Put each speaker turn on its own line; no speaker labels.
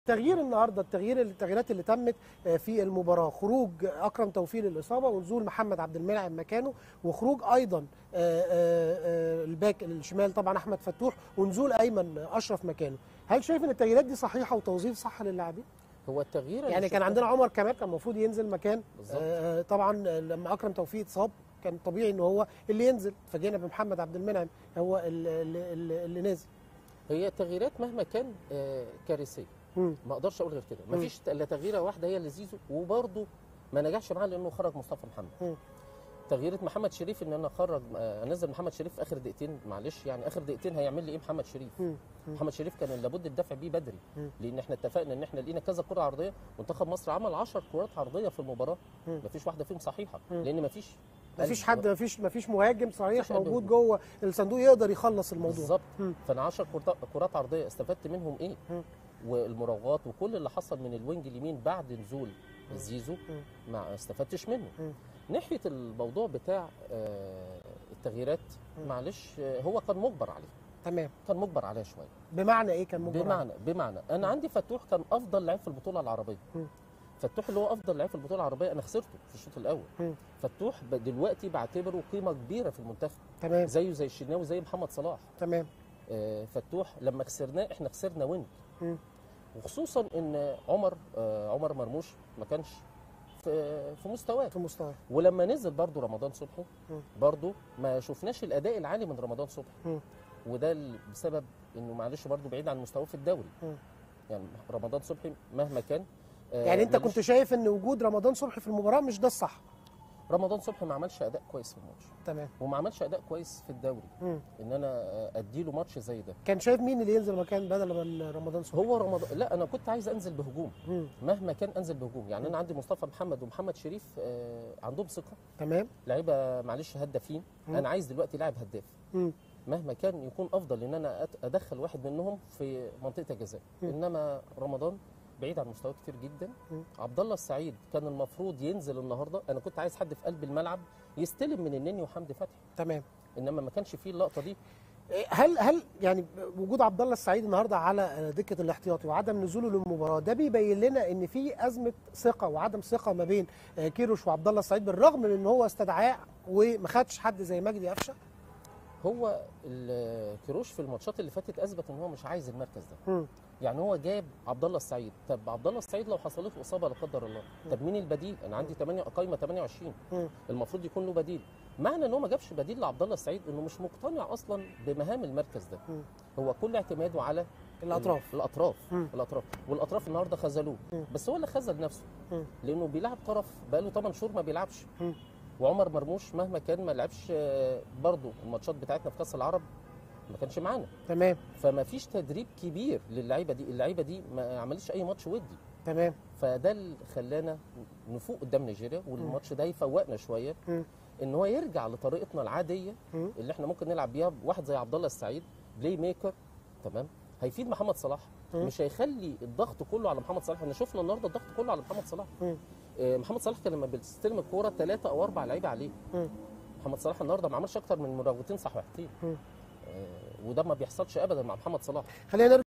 تغيير النهارده التغيير التغييرات اللي تمت في المباراه خروج اكرم توفيق للاصابه ونزول محمد عبد المنعم مكانه وخروج ايضا الباك الشمال طبعا احمد فتوح ونزول ايمن اشرف مكانه هل شايف ان التغييرات دي صحيحه وتوظيف صح للاعبين
هو التغيير
يعني كان عندنا عمر كمال كان المفروض ينزل مكان
بالظبط.
آه طبعا لما اكرم توفيق اتصاب كان طبيعي ان هو اللي ينزل فجينا بمحمد عبد المنعم هو اللي, اللي, اللي نازل
هي التغييرات مهما كان آه، كارثيه
مم.
ما اقدرش اقول غير كده
مم.
مفيش الا تغييره واحده هي اللي زيزو وبرده ما نجحش معاه لانه خرج مصطفى
مم.
محمد تغييره محمد شريف ان انا اخرج آه، انزل محمد شريف في اخر دقيقتين معلش يعني اخر دقيقتين هيعمل لي ايه محمد شريف
مم. مم.
محمد شريف كان لابد الدفع بيه بدري
مم.
لان احنا اتفقنا ان احنا لقينا كذا كره عرضيه منتخب مصر عمل 10 كرات عرضيه في المباراه
مم.
مفيش واحده فيهم صحيحه
مم.
لان مفيش
مفيش
قلب.
حد مفيش مفيش مهاجم صريح
مفيش قلب
موجود
هجوم.
جوه الصندوق يقدر يخلص الموضوع
بالظبط
مم.
فانا 10 كرات- كرات عرضيه استفدت منهم ايه
مم.
والمراوغات وكل اللي حصل من الوينج اليمين بعد نزول زيزو
مم.
ما استفدتش منه
مم.
ناحيه الموضوع بتاع آه، التغييرات
مم.
معلش آه، هو كان مجبر عليه
تمام
كان مجبر عليه شويه
بمعنى ايه كان مجبر
بمعنى بمعنى انا عندي فتوح كان افضل لعيب في البطوله العربيه
مم.
فتوح اللي هو افضل لعيب في البطوله العربيه انا خسرته في الشوط الاول
مم.
فتوح ب- دلوقتي بعتبره قيمه كبيره في المنتخب
تمام
زيه زي الشناوي زي محمد صلاح
تمام
آه، فتوح لما خسرناه احنا خسرنا وينج
مم.
وخصوصا ان عمر آه، عمر مرموش ما كانش في في مستواه
في مستوى
ولما نزل برضو رمضان صبحي
مم.
برضو ما شفناش الاداء العالي من رمضان صبحي
مم.
وده ال- بسبب انه معلش برضو بعيد عن مستواه في الدوري
مم.
يعني رمضان صبحي مهما كان آه،
يعني انت
ملوش-
كنت شايف ان وجود رمضان صبحي في المباراه مش ده الصح
رمضان صبحي ما عملش اداء كويس في الماتش
تمام
وما عملش اداء كويس في الدوري
مم.
ان انا آه، اديله ماتش زي ده
كان شايف مين اللي ينزل مكان بدل من رمضان صبحي
هو رمضان لا انا كنت عايز انزل بهجوم
مم.
مهما كان انزل بهجوم يعني انا عندي مصطفى محمد ومحمد شريف آه، عندهم ثقه
تمام
لعيبه معلش هدافين
مم.
انا عايز دلوقتي لاعب هداف
مم.
مهما كان يكون افضل ان انا أت- ادخل واحد منهم في منطقه الجزاء
مم.
انما رمضان بعيد عن مستواه كتير جدا
مم.
عبد الله السعيد كان المفروض ينزل النهارده انا كنت عايز حد في قلب الملعب يستلم من النني وحمدي فتحي
تمام
انما ما كانش فيه اللقطه دي
إيه، هل هل يعني وجود عبد الله السعيد النهارده على دكه الاحتياطي وعدم نزوله للمباراه ده بيبين لنا ان في ازمه ثقه وعدم ثقه ما بين آه، كيروش وعبد الله السعيد بالرغم من ان هو استدعاه وما خدش حد زي مجدي قفشه
هو ال- كيروش في الماتشات اللي فاتت اثبت ان هو مش عايز المركز ده
مم.
يعني هو جاب عبد الله السعيد طب عبد الله السعيد لو حصلت له اصابه لا قدر الله طب مين البديل انا عندي 8 قايمه 28
مم.
المفروض يكون له بديل معنى ان هو ما جابش بديل لعبد الله السعيد انه مش مقتنع اصلا بمهام المركز ده
مم.
هو كل اعتماده على
الاطراف
الاطراف
مم.
الاطراف والاطراف النهارده خذلوه
مم.
بس هو اللي خذل نفسه
مم.
لانه بيلعب طرف بقاله 8 شهور ما بيلعبش
مم.
وعمر مرموش مهما كان ما لعبش آه، برضه الماتشات بتاعتنا في كاس العرب ما كانش معانا
تمام
فما فيش تدريب كبير للعيبه دي اللعيبه دي ما عملتش اي ماتش ودي
تمام
فده اللي خلانا نفوق قدام نيجيريا والماتش ده يفوقنا شويه
مم.
ان هو يرجع لطريقتنا العاديه
مم.
اللي احنا ممكن نلعب بيها واحد زي عبد الله السعيد بلاي ميكر تمام هيفيد محمد صلاح
مم.
مش هيخلي الضغط كله على محمد صلاح احنا شفنا النهارده الضغط كله على محمد صلاح
مم.
آه، محمد صلاح كان لما بيستلم الكوره ثلاثه او اربع لعيبه عليه
مم.
محمد صلاح النهارده ما عملش اكتر من مراوغتين صحيحتين
مم.
آه، وده ما بيحصلش ابدا مع محمد صلاح
خلينا نرجع